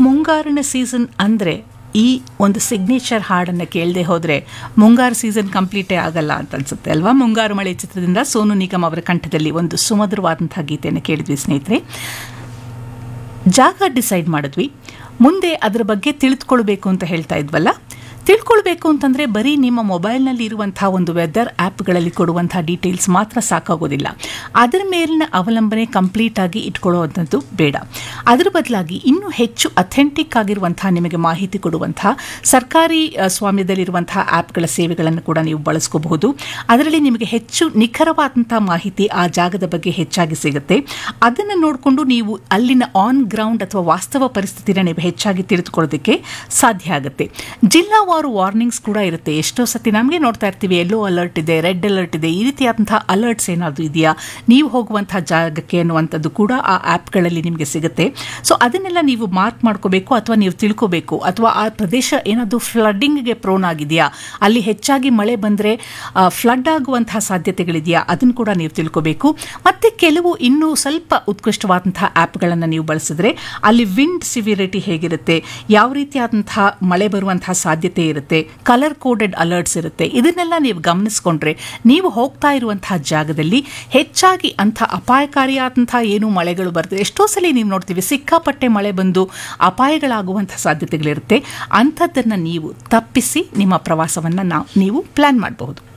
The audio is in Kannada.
ಮುಂಗಾರಿನ ಸೀಸನ್ ಅಂದರೆ ಈ ಒಂದು ಸಿಗ್ನೇಚರ್ ಹಾಡನ್ನು ಕೇಳದೆ ಹೋದರೆ ಮುಂಗಾರು ಸೀಸನ್ ಕಂಪ್ಲೀಟೇ ಆಗಲ್ಲ ಅಂತ ಅನ್ಸುತ್ತೆ ಅಲ್ವಾ ಮುಂಗಾರು ಮಳೆ ಚಿತ್ರದಿಂದ ಸೋನು ನಿಗಮ್ ಅವರ ಕಂಠದಲ್ಲಿ ಒಂದು ಸುಮಧುರವಾದಂತಹ ಗೀತೆಯನ್ನು ಕೇಳಿದ್ವಿ ಸ್ನೇಹಿತರೆ ಜಾಗ ಡಿಸೈಡ್ ಮಾಡಿದ್ವಿ ಮುಂದೆ ಅದರ ಬಗ್ಗೆ ತಿಳಿದುಕೊಳ್ಬೇಕು ಅಂತ ಹೇಳ್ತಾ ಇದ್ವಲ್ಲ ತಿಳ್ಕೊಳ್ಬೇಕು ಅಂತಂದರೆ ಬರೀ ನಿಮ್ಮ ಮೊಬೈಲ್ನಲ್ಲಿ ಇರುವಂತಹ ಒಂದು ವೆದರ್ ಆ್ಯಪ್ಗಳಲ್ಲಿ ಕೊಡುವಂತಹ ಡೀಟೇಲ್ಸ್ ಮಾತ್ರ ಸಾಕಾಗೋದಿಲ್ಲ ಅದರ ಮೇಲಿನ ಅವಲಂಬನೆ ಕಂಪ್ಲೀಟ್ ಆಗಿ ಇಟ್ಕೊಳ್ಳುವಂಥದ್ದು ಬೇಡ ಅದರ ಬದಲಾಗಿ ಇನ್ನೂ ಹೆಚ್ಚು ಅಥೆಂಟಿಕ್ ಆಗಿರುವಂತಹ ನಿಮಗೆ ಮಾಹಿತಿ ಕೊಡುವಂತಹ ಸರ್ಕಾರಿ ಅ, ಸ್ವಾಮ್ಯದಲ್ಲಿರುವಂತಹ ಆ್ಯಪ್ಗಳ ಸೇವೆಗಳನ್ನು ಕೂಡ ನೀವು ಬಳಸ್ಕೋಬಹುದು ಅದರಲ್ಲಿ ನಿಮಗೆ ಹೆಚ್ಚು ನಿಖರವಾದಂತಹ ಮಾಹಿತಿ ಆ ಜಾಗದ ಬಗ್ಗೆ ಹೆಚ್ಚಾಗಿ ಸಿಗುತ್ತೆ ಅದನ್ನು ನೋಡಿಕೊಂಡು ನೀವು ಅಲ್ಲಿನ ಆನ್ ಗ್ರೌಂಡ್ ಅಥವಾ ವಾಸ್ತವ ಪರಿಸ್ಥಿತಿನ ನೀವು ಹೆಚ್ಚಾಗಿ ತಿಳಿದುಕೊಳ್ಳೋದಕ್ಕೆ ಸಾಧ್ಯ ಆಗುತ್ತೆ ಜಿಲ್ಲಾವಾರು ವಾರ್ನಿಂಗ್ಸ್ ಕೂಡ ಇರುತ್ತೆ ಎಷ್ಟೋ ಸತಿ ನಮಗೆ ನೋಡ್ತಾ ಇರ್ತೀವಿ ಎಲ್ಲೋ ಅಲರ್ಟ್ ಇದೆ ರೆಡ್ ಅಲರ್ಟ್ ಇದೆ ಈ ರೀತಿಯಾದಂತಹ ಅಲರ್ಟ್ಸ್ ಏನಾದರೂ ಇದೆಯಾ ನೀವು ಹೋಗುವಂತಹ ಜಾಗಕ್ಕೆ ಅನ್ನುವಂಥದ್ದು ಕೂಡ ಆ ಆ್ಯಪ್ಗಳಲ್ಲಿ ನಿಮಗೆ ಸಿಗುತ್ತೆ ಸೊ ಅದನ್ನೆಲ್ಲ ನೀವು ಮಾರ್ಕ್ ಮಾಡ್ಕೋಬೇಕು ಅಥವಾ ನೀವು ತಿಳ್ಕೋಬೇಕು ಅಥವಾ ಆ ಪ್ರದೇಶ ಏನಾದರೂ ಫ್ಲಡ್ಡಿಂಗ್ಗೆ ಪ್ರೋನ್ ಆಗಿದೆಯಾ ಅಲ್ಲಿ ಹೆಚ್ಚಾಗಿ ಮಳೆ ಬಂದರೆ ಫ್ಲಡ್ ಆಗುವಂತಹ ಸಾಧ್ಯತೆಗಳಿದೆಯಾ ಅದನ್ನು ಕೂಡ ನೀವು ತಿಳ್ಕೋಬೇಕು ಮತ್ತು ಕೆಲವು ಇನ್ನೂ ಸ್ವಲ್ಪ ಉತ್ಕೃಷ್ಟವಾದಂತಹ ಆ್ಯಪ್ಗಳನ್ನು ನೀವು ಬಳಸಿದ್ರೆ ಅಲ್ಲಿ ವಿಂಡ್ ಸಿವಿರಿಟಿ ಹೇಗಿರುತ್ತೆ ಯಾವ ರೀತಿಯಾದಂತಹ ಮಳೆ ಬರುವಂತಹ ಸಾಧ್ಯತೆ ಇರುತ್ತೆ ಕಲರ್ ಕೋಡೆಡ್ ಅಲರ್ಟ್ಸ್ ಇರುತ್ತೆ ಇದನ್ನೆಲ್ಲ ನೀವು ಗಮನಿಸ್ಕೊಂಡ್ರೆ ನೀವು ಹೋಗ್ತಾ ಇರುವಂತಹ ಜಾಗದಲ್ಲಿ ಹೆಚ್ಚಾಗಿ ಅಂಥ ಅಪಾಯಕಾರಿಯಾದಂತಹ ಏನು ಮಳೆಗಳು ಬರ್ತದೆ ಎಷ್ಟೋ ಸಲ ನೀವು ನೋಡ್ತೀವಿ ಸಿಕ್ಕಾಪಟ್ಟೆ ಮಳೆ ಬಂದು ಅಪಾಯಗಳಾಗುವಂತಹ ಸಾಧ್ಯತೆಗಳಿರುತ್ತೆ ಅಂಥದ್ದನ್ನು ನೀವು ತಪ್ಪಿಸಿ ನಿಮ್ಮ ಪ್ರವಾಸವನ್ನು ನಾವು ನೀವು ಪ್ಲಾನ್ ಮಾಡಬಹುದು